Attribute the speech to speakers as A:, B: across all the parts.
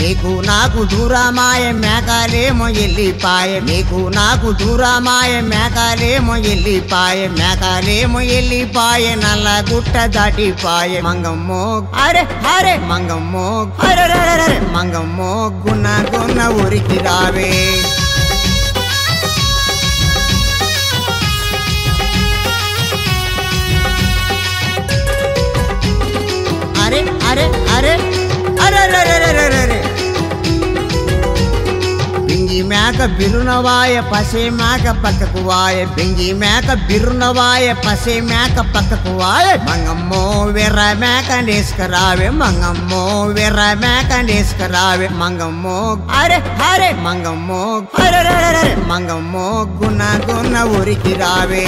A: నీకు నాకు దూరమాయ మేకాలేమో ఎల్లిపాయ నీకు నాకు దూరమాయ మేకాలేమో ఎల్లిపాయ మేకాలేమో ఎల్లిపాయ నల్ల గుట్ట దాటిపాయ మంగమ్మో అరే అరే మంగమ్మో అరే రే, రే, రే, మంగమ్మో గున్న గున్న ఊరికి రావే అరే అరే అరే అరే అరే అరే అరే అరే అరే బింగి మేక బిరునవాయ పసే మేక పక్కకు వాయ బింగి మేక బిరునవాయ పసే మేక పక్కకు వాయ మంగమ్మో వెర్ర మేక నేసుకరావే మంగమ్మో వెర్ర మేక నేసుకరావే మంగమ్మో అరే అరే మంగమ్మో అరే అరే, అరే, అరే, మంగమ్మో గున్న గున్న ఊరికి రావే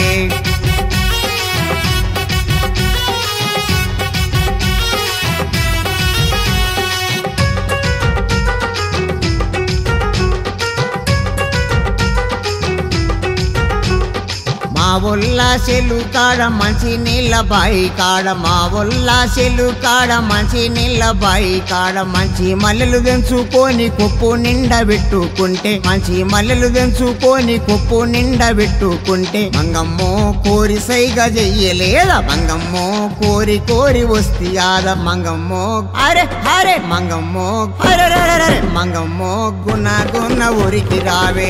A: మా ఒల్ల సెల్లు కాడ మంచి నీళ్ళ బాయి కాడ మా ఒల్ల సెల్లు కాడ మంచి నీళ్ళ బాయి కాడ మంచి మల్లెలు తెంచుకొని కొప్పు నిండా పెట్టుకుంటే మంచి మల్లెలు తెంచుకొని కొప్పు నిండా పెట్టుకుంటే మంగమ్మో కోరి సైగా చెయ్యలేదా మంగమ్మో కోరి కోరి వస్తియాద మంగమ్మో అరే అరే మంగమ్మో అరే అరే, అరే, అరే, మంగమ్మో గున్న గున్న ఊరికి రావే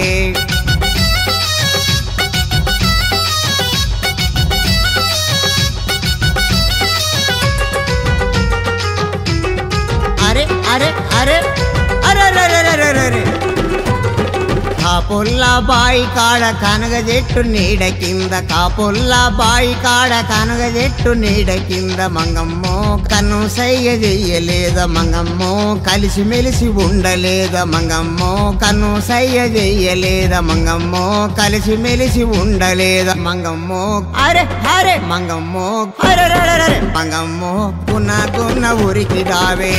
A: అరే అరే అరే అరే అరే అరే అరే అరే అరే కాపుల్లా బాయి కాడ కనగ చెట్టు నీడ కింద కాపుల్లా బాయి కాడ కనగ చెట్టు నీడ కింద మంగమ్మో కన్ను సయ్య చెయ్యలేద మంగమ్మో కలిసి మెలిసి ఉండలేద మంగమ్మో కన్ను సయ్య చెయ్యలేద మంగమ్మో కలిసి మెలిసి ఉండలేద మంగమ్మో అరే అరే మంగమ్మో అరే అరే, అరే, అరే మంగమ్మో గున్న గున్న ఊరికి రావే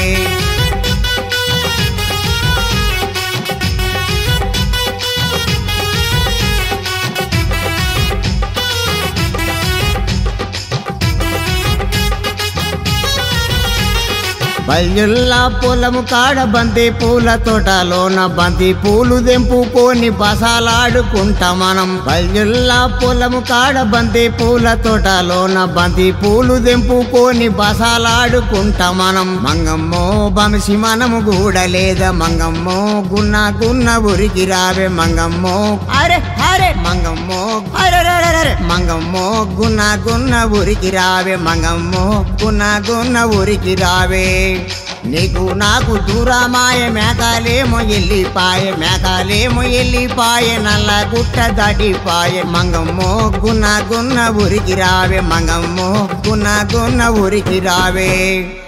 A: బల్యుల్లా పొలము కాడ బంతి పూల తోటలోన బంతి పూలు దెంపుకొని బసాలాడుకుంటా మనం బల్యుల్లా పొలము కాడ బంతి పూల తోటలోన బంతి పూలు దెంపుకొని బసాలాడుకుంటా మనం మంగమ్మో బంసి మనము గూడలేద మంగమ్మో గున్న గున్న ఉరికి రావే మంగమ్మో అరే అరే మంగమ్మో అరే అరే, అరే, అరే మంగమ్మో గున్న గున్న ఉరికి రావే మంగమ్మో గున్న గున్న ఉరికి రావే నీకు నాకు దూరమాయ మేకాలేమో ఎల్లిపాయ మేకాలేమో ఎల్లిపాయ నల్ల గుట్ట దాటిపాయ మంగమ్మో గున్న గున్న ఉరికి రావే మంగమ్మో గున్న గున్న ఉరికి రావే